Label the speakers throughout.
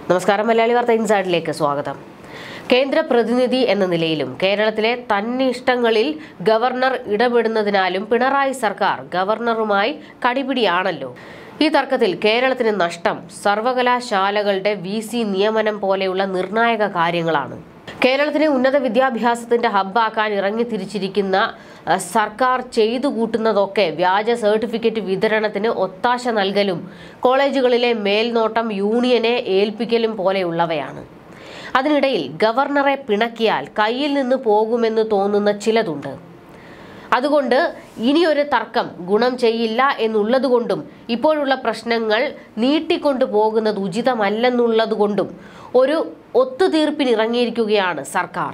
Speaker 1: നമസ്കാരം മലയാളി വാർത്ത ഇൻസൈഡിലേക്ക് സ്വാഗതം കേന്ദ്ര പ്രതിനിധി എന്ന നിലയിലും കേരളത്തിലെ തന്നിഷ്ടങ്ങളിൽ ഗവർണർ ഇടപെടുന്നതിനാലും പിണറായി സർക്കാർ ഗവർണറുമായി കടിപിടിയാണല്ലോ ഈ തർക്കത്തിൽ കേരളത്തിന് നഷ്ടം സർവകലാശാലകളുടെ വി സി നിയമനം പോലെയുള്ള നിർണായക കാര്യങ്ങളാണ് കേരളത്തിനെ ഉന്നത വിദ്യാഭ്യാസത്തിന്റെ ഹബ്ബാക്കാൻ ഇറങ്ങി തിരിച്ചിരിക്കുന്ന അഹ്, സർക്കാർ ചെയ്തു കൂട്ടുന്നതൊക്കെ വ്യാജ സർട്ടിഫിക്കറ്റ് വിതരണത്തിന് ഒത്താശ നൽകലും കോളേജുകളിലെ മേൽനോട്ടം യൂണിയനെ ഏൽപ്പിക്കലും പോലെയുള്ളവയാണ് അതിനിടയിൽ ഗവർണറെ പിണക്കിയാൽ കയ്യിൽ നിന്ന് പോകുമെന്ന് തോന്നുന്ന ചിലതുണ്ട് അതുകൊണ്ട് ഇനിയൊരു തർക്കം ഗുണം ചെയ്യില്ല എന്നുള്ളതുകൊണ്ടും ഇപ്പോഴുള്ള പ്രശ്നങ്ങൾ നീട്ടിക്കൊണ്ടു പോകുന്നത് ഉചിതമല്ലെന്നുള്ളതുകൊണ്ടും ഒരു ഒത്തുതീർപ്പിനിറങ്ങിയിരിക്കുകയാണ് സർക്കാർ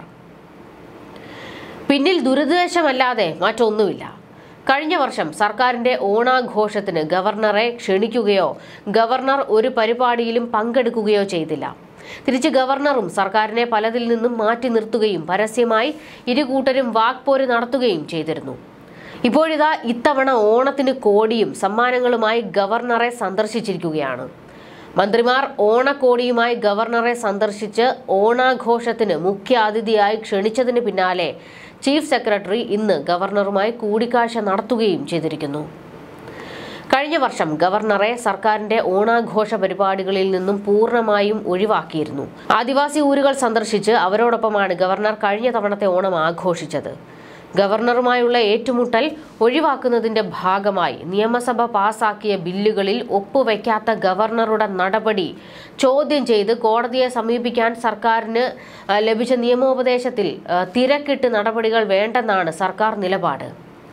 Speaker 1: പിന്നിൽ ദുരുദ്ദേശമല്ലാതെ മറ്റൊന്നുമില്ല കഴിഞ്ഞ വർഷം സർക്കാരിന്റെ ഓണാഘോഷത്തിന് ഗവർണറെ ക്ഷണിക്കുകയോ ഗവർണർ ഒരു പരിപാടിയിലും പങ്കെടുക്കുകയോ ചെയ്തില്ല തിരിച്ച് ഗവർണറും സർക്കാരിനെ പലതിൽ നിന്നും മാറ്റി നിർത്തുകയും പരസ്യമായി ഇരുകൂട്ടരും വാക്പോര് നടത്തുകയും ചെയ്തിരുന്നു ഇപ്പോഴിതാ ഇത്തവണ ഓണത്തിന് കോടിയും സമ്മാനങ്ങളുമായി ഗവർണറെ സന്ദർശിച്ചിരിക്കുകയാണ് മന്ത്രിമാർ ഓണക്കോടിയുമായി ഗവർണറെ സന്ദർശിച്ച് ഓണാഘോഷത്തിന് മുഖ്യ അതിഥിയായി ക്ഷണിച്ചതിന് പിന്നാലെ ചീഫ് സെക്രട്ടറി ഇന്ന് ഗവർണറുമായി കൂടിക്കാഴ്ച നടത്തുകയും ചെയ്തിരിക്കുന്നു കഴിഞ്ഞ വർഷം ഗവർണറെ സർക്കാരിന്റെ ഓണാഘോഷ പരിപാടികളിൽ നിന്നും പൂർണ്ണമായും ഒഴിവാക്കിയിരുന്നു ആദിവാസി ഊരുകൾ സന്ദർശിച്ച് അവരോടൊപ്പമാണ് ഗവർണർ കഴിഞ്ഞ തവണത്തെ ഓണം ആഘോഷിച്ചത് ഗവർണറുമായുള്ള ഏറ്റുമുട്ടൽ ഒഴിവാക്കുന്നതിന്റെ ഭാഗമായി നിയമസഭ പാസാക്കിയ ബില്ലുകളിൽ ഒപ്പുവെക്കാത്ത ഗവർണറുടെ നടപടി ചോദ്യം ചെയ്ത് കോടതിയെ സമീപിക്കാൻ സർക്കാരിന് ആ, ലഭിച്ച നിയമോപദേശത്തിൽ ആ, തിരക്കിട്ട് നടപടികൾ വേണ്ടെന്നാണ് സർക്കാർ നിലപാട്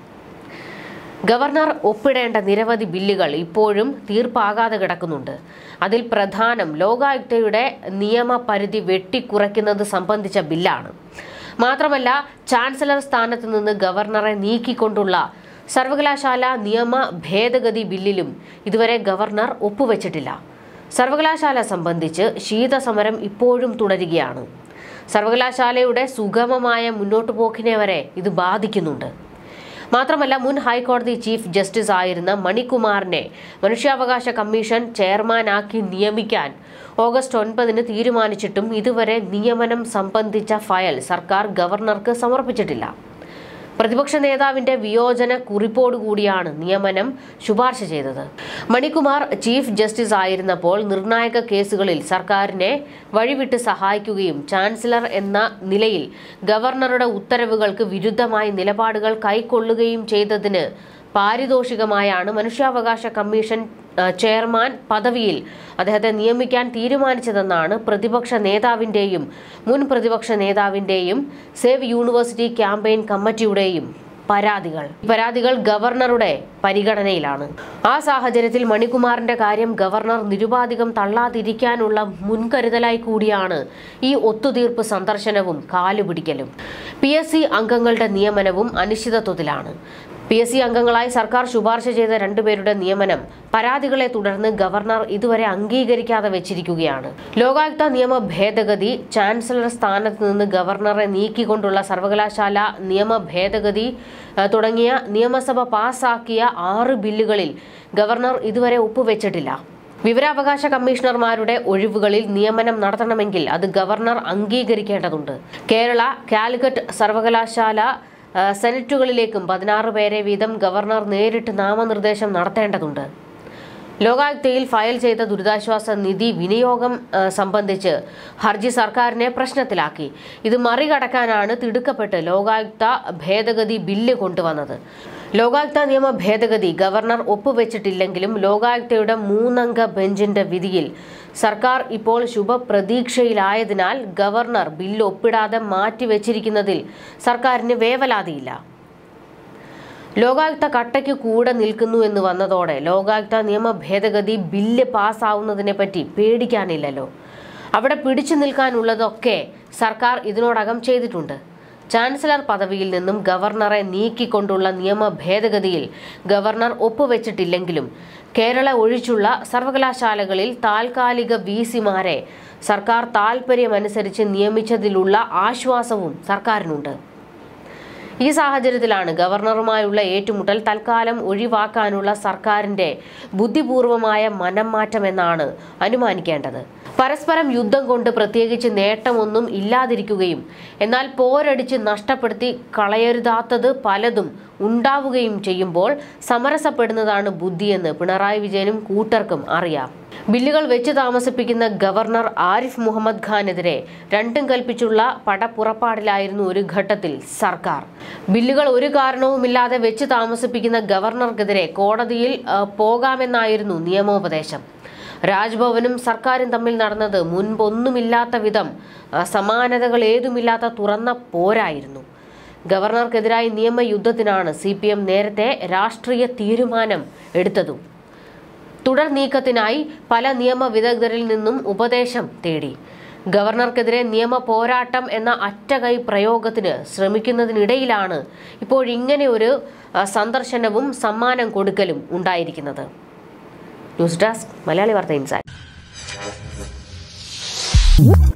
Speaker 1: ഗവർണർ ഒപ്പിടേണ്ട നിരവധി ബില്ലുകൾ ഇപ്പോഴും തീർപ്പാകാതെ കിടക്കുന്നുണ്ട് അതിൽ പ്രധാനം ലോകായുക്തയുടെ നിയമപരിധി വെട്ടിക്കുറയ്ക്കുന്നത് സംബന്ധിച്ച ബില്ലാണ് മാത്രമല്ല ചാൻസലർ സ്ഥാനത്ത് നിന്ന് ഗവർണറെ നീക്കിക്കൊണ്ടുള്ള സർവകലാശാല നിയമ ഭേദഗതി ബില്ലിലും ഇതുവരെ ഗവർണർ ഒപ്പുവെച്ചിട്ടില്ല സർവകലാശാല സംബന്ധിച്ച് ശീതസമരം ഇപ്പോഴും തുടരുകയാണ് സർവകലാശാലയുടെ സുഗമമായ മുന്നോട്ടു പോക്കിനെ വരെ ഇത് ബാധിക്കുന്നുണ്ട് മാത്രമല്ല മുൻ ഹൈക്കോടതി ചീഫ് ജസ്റ്റിസ് ആയിരുന്ന മണികുമാറിനെ മനുഷ്യാവകാശ കമ്മീഷൻ ചെയർമാനാക്കി നിയമിക്കാൻ ഓഗസ്റ്റ് ഒൻപതിന് തീരുമാനിച്ചിട്ടും ഇതുവരെ നിയമനം സംബന്ധിച്ച ഫയൽ സർക്കാർ ഗവർണർക്ക് സമർപ്പിച്ചിട്ടില്ല പ്രതിപക്ഷ നേതാവിന്റെ വിയോജന കുറിപ്പോടുകൂടിയാണ് നിയമനം ശുപാർശ ചെയ്തത് മണികുമാർ ചീഫ് ജസ്റ്റിസ് ആയിരുന്നപ്പോൾ നിർണായക കേസുകളിൽ സർക്കാരിനെ വഴിവിട്ട് സഹായിക്കുകയും ചാൻസലർ എന്ന നിലയിൽ ഗവർണറുടെ ഉത്തരവുകൾക്ക് വിരുദ്ധമായി നിലപാടുകൾ കൈക്കൊള്ളുകയും ചെയ്തതിന് പാരിതോഷികമായാണ് മനുഷ്യാവകാശ കമ്മീഷൻ ആ, ചെയർമാൻ പദവിയിൽ അദ്ദേഹത്തെ നിയമിക്കാൻ തീരുമാനിച്ചതെന്നാണ് പ്രതിപക്ഷ നേതാവിൻ്റെയും മുൻ പ്രതിപക്ഷ നേതാവിൻ്റെയും സേവ് യൂണിവേഴ്സിറ്റി ക്യാമ്പയിൻ കമ്മിറ്റിയുടെയും പരാതികൾ ഈ പരാതികൾ ഗവർണറുടെ പരിഗണനയിലാണ് ആ സാഹചര്യത്തിൽ മണികുമാറിന്റെ കാര്യം ഗവർണർ നിരുപാധികം തള്ളാതിരിക്കാനുള്ള മുൻകരുതലായി കൂടിയാണ് ഈ ഒത്തുതീർപ്പ് സന്ദർശനവും കാലുപിടിക്കലും പി എസ് സി അംഗങ്ങളുടെ നിയമനവും അനിശ്ചിതത്വത്തിലാണ് പി എസ് സി അംഗങ്ങളായി സർക്കാർ ശുപാർശ ചെയ്ത രണ്ടുപേരുടെ നിയമനം പരാതികളെ തുടർന്ന് ഗവർണർ ഇതുവരെ അംഗീകരിക്കാതെ വെച്ചിരിക്കുകയാണ് ലോകായുക്ത നിയമ ഭേദഗതി ചാൻസലർ സ്ഥാനത്ത് നിന്ന് ഗവർണറെ നീക്കിക്കൊണ്ടുള്ള സർവകലാശാല നിയമ ഭേദഗതി ആ, തുടങ്ങിയ നിയമസഭ പാസാക്കിയ ആറ് ബില്ലുകളിൽ ഗവർണർ ഇതുവരെ ഒപ്പുവെച്ചിട്ടില്ല വിവരാവകാശ കമ്മീഷണർമാരുടെ ഒഴിവുകളിൽ നിയമനം നടത്തണമെങ്കിൽ അത് ഗവർണർ അംഗീകരിക്കേണ്ടതുണ്ട് കേരള കാലിക്കറ്റ് സർവകലാശാല ആ, സെനറ്റുകളിലേക്കും പതിനാറ് പേരെ വീതം ഗവർണർ നേരിട്ട് നാമനിർദ്ദേശം നടത്തേണ്ടതുണ്ട് ലോകായുക്തയിൽ ഫയൽ ചെയ്ത ദുരിതാശ്വാസ നിധി വിനിയോഗം ആ, സംബന്ധിച്ച് ഹർജി സർക്കാരിനെ പ്രശ്നത്തിലാക്കി ഇത് മറികടക്കാനാണ് തിടുക്കപ്പെട്ട് ലോകായുക്ത ഭേദഗതി ബില്ല് കൊണ്ടുവന്നത് ലോകായുക്ത നിയമ ഭേദഗതി ഗവർണർ ഒപ്പുവെച്ചിട്ടില്ലെങ്കിലും ലോകായുക്തയുടെ മൂന്നംഗ ബെഞ്ചിന്റെ വിധിയിൽ സർക്കാർ ഇപ്പോൾ ശുഭപ്രതീക്ഷയിലായതിനാൽ ഗവർണർ ബില്ല് ഒപ്പിടാതെ മാറ്റിവെച്ചിരിക്കുന്നതിൽ സർക്കാരിന് വേവലാതിയില്ല ലോകായുക്ത കട്ടയ്ക്ക് കൂടെ നിൽക്കുന്നു എന്ന് വന്നതോടെ ലോകായുക്ത നിയമ ഭേദഗതി ബില്ല് പാസ്സാവുന്നതിനെ പറ്റി പേടിക്കാനില്ലല്ലോ അവിടെ പിടിച്ചു നിൽക്കാനുള്ളതൊക്കെ സർക്കാർ ഇതിനോടകം ചെയ്തിട്ടുണ്ട് ചാൻസലർ പദവിയിൽ നിന്നും ഗവർണറെ നീക്കിക്കൊണ്ടുള്ള നിയമ ഭേദഗതിയിൽ ഗവർണർ ഒപ്പുവെച്ചിട്ടില്ലെങ്കിലും കേരള ഒഴിച്ചുള്ള സർവകലാശാലകളിൽ താൽക്കാലിക വി സിമാരെ സർക്കാർ താൽപ്പര്യമനുസരിച്ച് നിയമിച്ചതിലുള്ള ആശ്വാസവും സർക്കാരിനുണ്ട് ഈ സാഹചര്യത്തിലാണ് ഗവർണറുമായുള്ള ഏറ്റുമുട്ടൽ തൽക്കാലം ഒഴിവാക്കാനുള്ള സർക്കാരിന്റെ ബുദ്ധിപൂർവമായ മനംമാറ്റമെന്നാണ് അനുമാനിക്കേണ്ടത് പരസ്പരം യുദ്ധം കൊണ്ട് പ്രത്യേകിച്ച് നേട്ടമൊന്നും ഇല്ലാതിരിക്കുകയും എന്നാൽ പോരടിച്ച് നഷ്ടപ്പെടുത്തി കളയരുതാത്തത് പലതും ഉണ്ടാവുകയും ചെയ്യുമ്പോൾ സമരസപ്പെടുന്നതാണ് ബുദ്ധിയെന്ന് പിണറായി വിജയനും കൂട്ടർക്കും അറിയാം ബില്ലുകൾ വെച്ച് താമസിപ്പിക്കുന്ന ഗവർണർ ആരിഫ് മുഹമ്മദ് ഖാനെതിരെ രണ്ടും കൽപ്പിച്ചുള്ള പടപ്പുറപ്പാടിലായിരുന്നു ഒരു ഘട്ടത്തിൽ സർക്കാർ ബില്ലുകൾ ഒരു കാരണവുമില്ലാതെ വെച്ച് താമസിപ്പിക്കുന്ന ഗവർണർക്കെതിരെ കോടതിയിൽ ആ, പോകാമെന്നായിരുന്നു നിയമോപദേശം രാജ്ഭവനും സർക്കാരും തമ്മിൽ നടന്നത് മുൻപൊന്നുമില്ലാത്ത വിധം ആ, സമാനതകൾ ഏതുമില്ലാത്ത തുറന്ന പോരായിരുന്നു ഗവർണർക്കെതിരായി നിയമയുദ്ധത്തിനാണ് സി പി എം നേരത്തെ രാഷ്ട്രീയ തീരുമാനം എടുത്തതും തുടർ നീക്കത്തിനായി പല നിയമ വിദഗ്ധരിൽ നിന്നും ഉപദേശം തേടി ഗവർണർക്കെതിരെ നിയമ പോരാട്ടം എന്ന അറ്റകൈ പ്രയോഗത്തിന് ശ്രമിക്കുന്നതിനിടയിലാണ് ഇപ്പോഴിങ്ങനെ ഒരു ആ, സന്ദർശനവും സമ്മാനം കൊടുക്കലും ഉണ്ടായിരിക്കുന്നത് ന്യൂസ് ഡെസ്ക് മലയാളി വാർത്ത ഇൻസൈറ്റ്